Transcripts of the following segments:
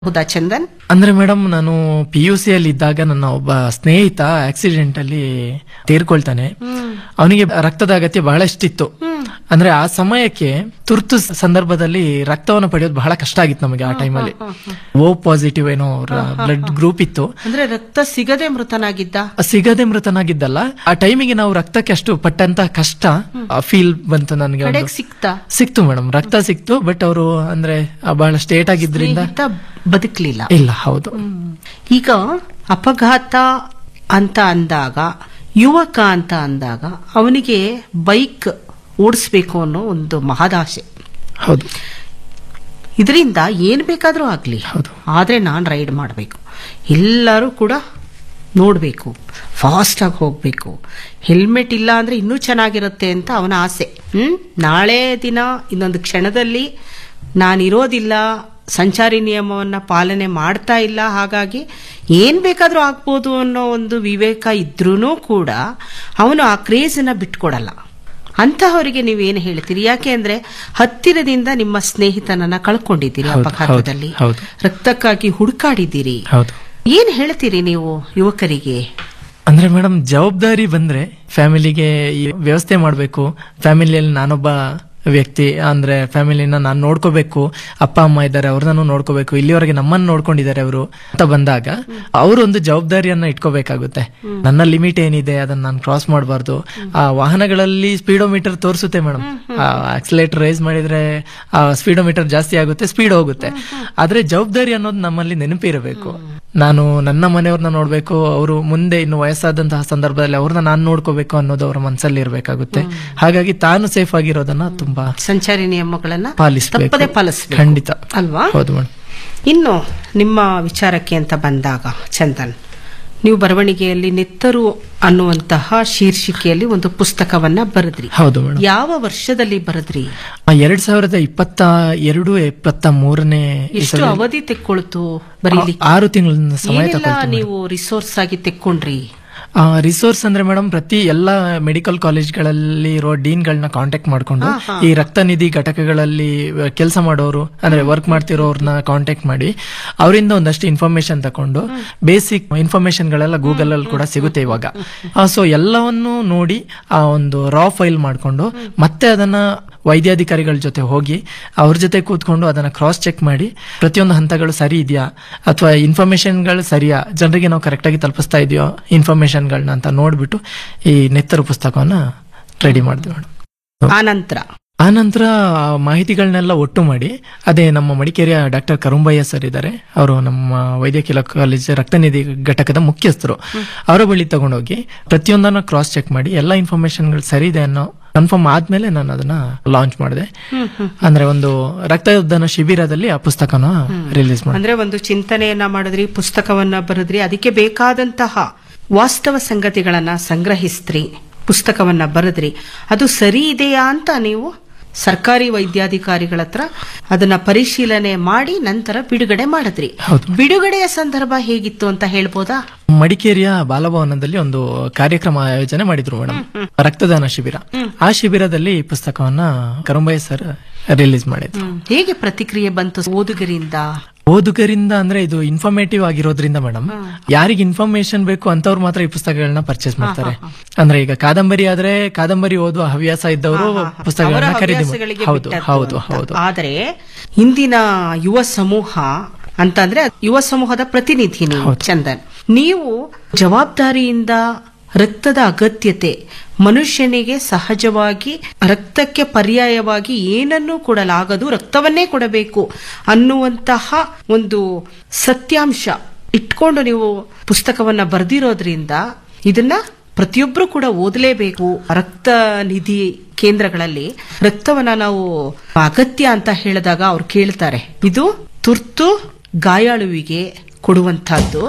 ಹೌದಾ ಚಂದನ್ ಅಂದ್ರೆ ಮೇಡಮ್ ನಾನು ಪಿ ಯು ಸಿ ಅಲ್ಲಿ ಇದ್ದಾಗ ನನ್ನ ಒಬ್ಬ ಸ್ನೇಹಿತ ಆಕ್ಸಿಡೆಂಟ್ ಅಲ್ಲಿ ತೀರ್ಕೊಳ್ತಾನೆ ಅವನಿಗೆ ರಕ್ತದ ಅಗತ್ಯ ಬಹಳಷ್ಟಿತ್ತು ಅಂದ್ರೆ ಆ ಸಮಯಕ್ಕೆ ತುರ್ತು ಸಂದರ್ಭದಲ್ಲಿ ರಕ್ತವನ್ನು ಪಡೆಯೋದು ಬಹಳ ಕಷ್ಟ ಆಗಿತ್ತು ನಮಗೆ ಆ ಟೈಮಲ್ಲಿ ಓ ಪಾಸಿಟಿವ್ ಏನೋ ಬ್ಲಡ್ ಗ್ರೂಪ್ ಇತ್ತು ಅಂದ್ರೆ ರಕ್ತ ಸಿಗದೆ ಮೃತನಾಗಿದ್ದ ಸಿಗದೆ ಮೃತನಾಗಿದ್ದಲ್ಲ ಆ ಟೈಮಿಗೆ ನಾವು ರಕ್ತಕ್ಕೆ ಅಷ್ಟು ಪಟ್ಟಂತ ಕಷ್ಟ ಫೀಲ್ ಬಂತು ನನಗೆ ಒಂದು. ಕಡೆಗ್ ಸಿಕ್ತಾ ಸಿಕ್ತು ಮೇಡಮ್ ರಕ್ತ ಸಿಕ್ತು ಬಟ್ ಅವರು ಅಂದ್ರೆ ಆ, ಬಹಳ ಸ್ಟೇಟ್ ಆಗಿದ್ರಿಂದ ಸ್ನೇಹಿತ ಬದುಕ್ಲಿಲ್ಲ ಇಲ್ಲ ಹೌದು ಈಗ ಅಪಘಾತ ಅಂತ ಅಂದಾಗ ಯುವಕ ಅಂತ ಅಂದಾಗ ಅವನಿಗೆ ಬೈಕ್ ಓಡಿಸ್ಬೇಕು ಅನ್ನೋ ಒಂದು ಮಹದಾಸೆ ಹೌದು ಇದರಿಂದ ಏನ್ ಬೇಕಾದ್ರೂ ಆಗ್ಲಿ ಹೌದು. ಆದ್ರೆ ನಾನ್ ರೈಡ್ ಮಾಡಬೇಕು ಎಲ್ಲರೂ ಕೂಡ ನೋಡಬೇಕು ಫಾಸ್ಟ್ ಆಗಿ ಹೋಗ್ಬೇಕು ಹೆಲ್ಮೆಟ್ ಇಲ್ಲ ಅಂದ್ರೆ ಇನ್ನೂ ಚೆನ್ನಾಗಿರುತ್ತೆ ಅಂತ ಅವನ ಆಸೆ ಹ್ಮ್ ನಾಳೆ ದಿನ ಇನ್ನೊಂದು ಕ್ಷಣದಲ್ಲಿ ನಾನಿರೋದಿಲ್ಲ ಸಂಚಾರಿ ನಿಯಮವನ್ನ ಪಾಲನೆ ಮಾಡ್ತಾ ಇಲ್ಲ ಹಾಗಾಗಿ ಏನ್ ಬೇಕಾದ್ರೂ ಆಗ್ಬೋದು ಅನ್ನೋ ಒಂದು ವಿವೇಕ ಇದ್ರೂ ಕೂಡ ಅವನು ಆ ಕ್ರೇಜನ್ನ ಬಿಟ್ಕೊಡಲ್ಲ ಅಂತಹವರಿಗೆ ನೀವೇನು ಹೇಳ್ತೀರಿ ಯಾಕೆ ಅಂದ್ರೆ ಹತ್ತಿರದಿಂದ ನಿಮ್ಮ ಸ್ನೇಹಿತನನ್ನ ಕಳ್ಕೊಂಡಿದ್ದೀರಿ ಹೌದು, ಅಪಘಾತದಲ್ಲಿ ಹೌದು, ಹೌದು. ರಕ್ತಕ್ಕಾಗಿ ಹುಡುಕಾಡಿದ್ದೀರಿ ಹೌದು ಏನ್ ಹೇಳ್ತೀರಿ ನೀವು ಯುವಕರಿಗೆ ಅಂದ್ರೆ ಮೇಡಮ್ ಜವಾಬ್ದಾರಿ ಬಂದ್ರೆ ಫ್ಯಾಮಿಲಿಗೆ ಈ ವ್ಯವಸ್ಥೆ ಮಾಡಬೇಕು ಫ್ಯಾಮಿಲಿಯಲ್ಲಿ ನಾನೊಬ್ಬ ವ್ಯಕ್ತಿ ಅಂದ್ರೆ ಫ್ಯಾಮಿಲಿನ ನಾನು ನೋಡ್ಕೋಬೇಕು ಅಪ್ಪ ಅಮ್ಮ ಇದ್ದಾರೆ ಅವ್ರನ್ನೂ ನೋಡ್ಕೋಬೇಕು ಇಲ್ಲಿವರೆಗೆ ನಮ್ಮನ್ನು ನೋಡ್ಕೊಂಡಿದ್ದಾರೆ ಅವರು ಅಂತ ಬಂದಾಗ ಅವರು ಒಂದು ಜವಾಬ್ದಾರಿಯನ್ನ ಇಟ್ಕೋಬೇಕಾಗುತ್ತೆ ನನ್ನ ಲಿಮಿಟ್ ಏನಿದೆ ಅದನ್ನ ನಾನು ಕ್ರಾಸ್ ಮಾಡಬಾರ್ದು ಆ ವಾಹನಗಳಲ್ಲಿ ಸ್ಪೀಡೋಮೀಟರ್ ತೋರಿಸುತ್ತೆ ಮೇಡಮ್ ಆಕ್ಸಿಲೇಟರ್ ರೈಸ್ ಮಾಡಿದ್ರೆ ಆ ಸ್ಪೀಡೋಮೀಟರ್ ಜಾಸ್ತಿ ಆಗುತ್ತೆ ಸ್ಪೀಡ್ ಹೋಗುತ್ತೆ ಆದ್ರೆ ಜವಾಬ್ದಾರಿ ಅನ್ನೋದು ನಮ್ಮಲ್ಲಿ ನೆನಪಿರಬೇಕು ನಾನು ನನ್ನ ಮನೆಯವ್ರನ್ನ ನೋಡ್ಬೇಕು ಅವರು ಮುಂದೆ ಇನ್ನು ವಯಸ್ಸಾದಂತಹ ಸಂದರ್ಭದಲ್ಲಿ ಅವ್ರನ್ನ ನಾನು ನೋಡ್ಕೋಬೇಕು ಅನ್ನೋದು ಅವರ ಮನಸ್ಸಲ್ಲಿ ಇರ್ಬೇಕಾಗುತ್ತೆ ಹಾಗಾಗಿ ತಾನು ಸೇಫ್ ಆಗಿರೋದನ್ನ ತುಂಬಾ ಸಂಚಾರಿ ನಿಯಮಗಳನ್ನ ಪಾಲಿಸ್ಬೇಕು. ತಪ್ಪದೆ ಪಾಲಿಸ್ಬೇಕು ಖಂಡಿತ. ಅಲ್ವಾ ಹೌದು ಮೇಡಮ್ ಇನ್ನು ನಿಮ್ಮ ವಿಚಾರಕ್ಕೆ ಅಂತ ಬಂದಾಗ ಚಂದನ್ ನೀವು ಬರವಣಿಗೆಯಲ್ಲಿ ನೆತ್ತರು ಅನ್ನುವಂತಹ ಶೀರ್ಷಿಕೆಯಲ್ಲಿ ಒಂದು ಪುಸ್ತಕವನ್ನ ಬರೆದ್ರಿ ಹೌದು ಮೇಡಮ್ ಯಾವ ವರ್ಷದಲ್ಲಿ ಬರೆದ್ರಿ ಎರಡ್ ಸಾವಿರದ ಇಪ್ಪತ್ತ ಎರಡು ಇಪ್ಪತ್ತ ಮೂರನೇ ಎಷ್ಟು ಅವಧಿ ತೆಕ್ಕೊಳ್ತು ಬರೀಲಿಕ್ಕೆ ಆರು ತಿಂಗಳ ಸಮಯ ಏನೆಲ್ಲ ತಗೊಳ್ತು ನೀವು ರಿಸೋರ್ಸ್ ಆಗಿ ತೆಕ್ಕೊಂಡ್ರಿ ರಿಸೋರ್ಸ್ ಅಂದ್ರೆ ಮೇಡಮ್ ಪ್ರತಿ ಎಲ್ಲ ಮೆಡಿಕಲ್ ಕಾಲೇಜ್ಗಳಲ್ಲಿ ಇರೋ ಡೀನ್ಗಳನ್ನ ಕಾಂಟ್ಯಾಕ್ಟ್ ಮಾಡ್ಕೊಂಡು ಈ ರಕ್ತ ನಿಧಿ ಘಟಕಗಳಲ್ಲಿ ಕೆಲಸ ಮಾಡೋರು ಅಂದ್ರೆ ವರ್ಕ್ ಮಾಡ್ತಿರೋರ್ನ ಕಾಂಟ್ಯಾಕ್ಟ್ ಮಾಡಿ ಅವರಿಂದ ಒಂದಷ್ಟು ಇನ್ಫಾರ್ಮೇಶನ್ ತಕೊಂಡು ಬೇಸಿಕ್ ಇನ್ಫಾರ್ಮೇಶನ್ ಗಳೆಲ್ಲ ಗೂಗಲ್ ಅಲ್ಲಿ ಕೂಡ ಸಿಗುತ್ತೆ ಇವಾಗ ಸೊ ಎಲ್ಲವನ್ನು ನೋಡಿ ಆ ಒಂದು ರಾ ಫೈಲ್ ಮಾಡ್ಕೊಂಡು ಮತ್ತೆ ಅದನ್ನ ವೈದ್ಯಾಧಿಕಾರಿಗಳ ಜೊತೆ ಹೋಗಿ ಅವ್ರ ಜೊತೆ ಕೂತ್ಕೊಂಡು ಅದನ್ನ ಕ್ರಾಸ್ ಚೆಕ್ ಮಾಡಿ ಪ್ರತಿಯೊಂದು ಹಂತಗಳು ಸರಿ ಇದೆಯಾ ಅಥವಾ ಇನ್ಫಾರ್ಮೇಶನ್ಗಳು ಸರಿಯಾ ಜನರಿಗೆ ನಾವು ಕರೆಕ್ಟಾಗಿ ತಲುಪಿಸ್ತಾ ಇದೆಯೋ ಇನ್ಫಾರ್ಮೇಶನ್ಗಳನ್ನ ಅಂತ ನೋಡ್ಬಿಟ್ಟು ಈ ನೆತ್ತರು ಪುಸ್ತಕವನ್ನ ರೆಡಿ ಮಾಡಿದ್ವಿ ಮೇಡಮ್ ಆನಂತರ ಆ ನಂತರ ಆ ಮಾಹಿತಿಗಳನ್ನೆಲ್ಲ ಒಟ್ಟು ಮಾಡಿ ಅದೇ ನಮ್ಮ ಮಡಿಕೇರಿಯ ಡಾಕ್ಟರ್ ಕರುಂಬಯ್ಯ ಸರ್ ಇದ್ದಾರೆ ಅವರು ನಮ್ಮ ವೈದ್ಯಕೀಯ ಕಾಲೇಜ್ ರಕ್ತನಿಧಿ ಘಟಕದ ಮುಖ್ಯಸ್ಥರು ಅವರ ಬಳಿ ತಗೊಂಡೋಗಿ ಪ್ರತಿಯೊಂದನ್ನ ಕ್ರಾಸ್ ಚೆಕ್ ಮಾಡಿ ಎಲ್ಲ ಇನ್ಫಾರ್ಮೇಶನ್ಗಳು ಸರಿ ಇದೆ ಅನ್ನೋ ಕನ್ಫರ್ಮ್ ಆದ್ಮೇಲೆ ನಾನು ಅದನ್ನ ಲಾಂಚ್ ಮಾಡಿದೆ ಅಂದ್ರೆ ಒಂದು ರಕ್ತದಾನ ಶಿಬಿರದಲ್ಲಿ ಆ ಪುಸ್ತಕನ ರಿಲೀಸ್ ಮಾಡಿದೆ ಅಂದ್ರೆ ಒಂದು ಚಿಂತನೆಯನ್ನ ಮಾಡಿದ್ರಿ ಪುಸ್ತಕವನ್ನ ಬರೆದ್ರಿ ಅದಕ್ಕೆ ಬೇಕಾದಂತಹ ವಾಸ್ತವ ಸಂಗತಿಗಳನ್ನ ಸಂಗ್ರಹಿಸ್ತ್ರಿ ಪುಸ್ತಕವನ್ನ ಬರೆದ್ರಿ ಅದು ಸರಿ ಇದೆಯಾ ಅಂತ ನೀವು ಸರ್ಕಾರಿ ವೈದ್ಯಾಧಿಕಾರಿಗಳ ಹತ್ರ ಅದನ್ನ ಪರಿಶೀಲನೆ ಮಾಡಿ ನಂತರ ಬಿಡುಗಡೆ ಮಾಡಿದ್ರಿ ಹೌದು. ಬಿಡುಗಡೆಯ ಸಂದರ್ಭ ಹೇಗಿತ್ತು ಅಂತ ಹೇಳ್ಬೋದಾ ಮಡಿಕೇರಿಯ ಬಾಲಭವನದಲ್ಲಿ ಒಂದು ಕಾರ್ಯಕ್ರಮ ಆಯೋಜನೆ ಮಾಡಿದ್ರು ಮೇಡಮ್ ರಕ್ತದಾನ ಶಿಬಿರ ಆ ಶಿಬಿರದಲ್ಲಿ ಈ ಪುಸ್ತಕವನ್ನ ಕರುಂಬಯ್ಯ ಸರ್ ರಿಲೀಸ್ ಮಾಡಿದ್ರು ಹೇಗೆ ಪ್ರತಿಕ್ರಿಯೆ ಬಂತು ಓದುಗರಿಂದ ಓದುಗರಿಂದ ಅಂದ್ರೆ ಇದು ಇನ್ಫಾರ್ಮೇಟಿವ್ ಆಗಿರೋದ್ರಿಂದ ಮೇಡಮ್ ಯಾರಿಗೆ ಇನ್ಫಾರ್ಮೇಶನ್ ಬೇಕು ಅಂತವ್ರು ಮಾತ್ರ ಈ ಪುಸ್ತಕಗಳನ್ನ ಪರ್ಚೇಸ್ ಮಾಡ್ತಾರೆ ಅಂದ್ರೆ ಈಗ ಕಾದಂಬರಿ ಆದ್ರೆ ಕಾದಂಬರಿ ಓದುವ ಹವ್ಯಾಸ ಇದ್ದವರು ಅವರ ಪುಸ್ತಕಗಳನ್ನ ಖರೀದಿ ಮಾಡ್- ಹವ್ಯಾಸಗಳಿಗೆ ಹೌದು ಬಿಟ್ಟದ್ದು ಹೌದು ಅಂತ. ಹೌದು ಆದರೆ ಇಂದಿನ ಯುವ ಸಮೂಹ ಅಂತಂದ್ರೆ ಯುವ ಸಮೂಹದ ಪ್ರತಿನಿಧಿ ನೀವು ಚಂದನ್ ನೀವು ಜವಾಬ್ದಾರಿಯಿಂದ ರಕ್ತದ ಅಗತ್ಯತೆ ಮನುಷ್ಯನಿಗೆ ಸಹಜವಾಗಿ ರಕ್ತಕ್ಕೆ ಪರ್ಯಾಯವಾಗಿ ಏನನ್ನೂ ಕೊಡಲಾಗದು ರಕ್ತವನ್ನೇ ಕೊಡಬೇಕು ಅನ್ನುವಂತಹ ಒಂದು ಸತ್ಯಾಂಶ ಇಟ್ಕೊಂಡು ನೀವು ಪುಸ್ತಕವನ್ನ ಬರೆದಿರೋದ್ರಿಂದ ಇದನ್ನ ಪ್ರತಿಯೊಬ್ರು ಕೂಡ ಓದಲೇಬೇಕು ರಕ್ತ ನಿಧಿ ಕೇಂದ್ರಗಳಲ್ಲಿ ರಕ್ತವನ್ನ ನಾವು ಅಗತ್ಯ ಅಂತ ಹೇಳಿದಾಗ ಅವ್ರು ಕೇಳ್ತಾರೆ ಇದು ತುರ್ತು ಗಾಯಾಳುವಿಗೆ ಕೊಡುವಂತಹದ್ದು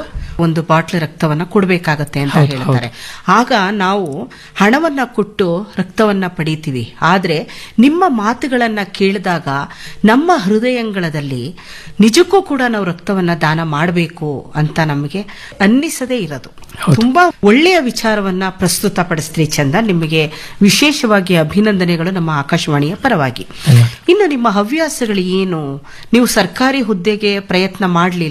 ಒಂದು ಬಾಟ್ಲ್ ರಕ್ತವನ್ನ ಕೊಡಬೇಕಾಗತ್ತೆ ಅಂತ ಹೇಳ್ತಾರೆ ಆಗ ನಾವು ಹಣವನ್ನ ಕೊಟ್ಟು ರಕ್ತವನ್ನ ಪಡಿತೀವಿ ಆದ್ರೆ ನಿಮ್ಮ ಮಾತುಗಳನ್ನ ಕೇಳಿದಾಗ ನಮ್ಮ ಹೃದಯಂಗಳದಲ್ಲಿ ನಿಜಕ್ಕೂ ಕೂಡ ನಾವು ರಕ್ತವನ್ನ ದಾನ ಮಾಡಬೇಕು ಅಂತ ನಮಗೆ ಅನ್ನಿಸದೇ ಇರೋದು ತುಂಬಾ ಒಳ್ಳೆಯ ವಿಚಾರವನ್ನ ಪ್ರಸ್ತುತಪಡಿಸ್ತೀರಿ ಚಂದ ನಿಮಗೆ ವಿಶೇಷವಾಗಿ ಅಭಿನಂದನೆಗಳು ನಮ್ಮ ಆಕಾಶವಾಣಿಯ ಪರವಾಗಿ ಇನ್ನು ನಿಮ್ಮ ಹವ್ಯಾಸಗಳು ಏನು ನೀವು ಸರ್ಕಾರಿ ಹುದ್ದೆಗೆ ಪ್ರಯತ್ನ ಮಾಡಲಿಲ್ಲ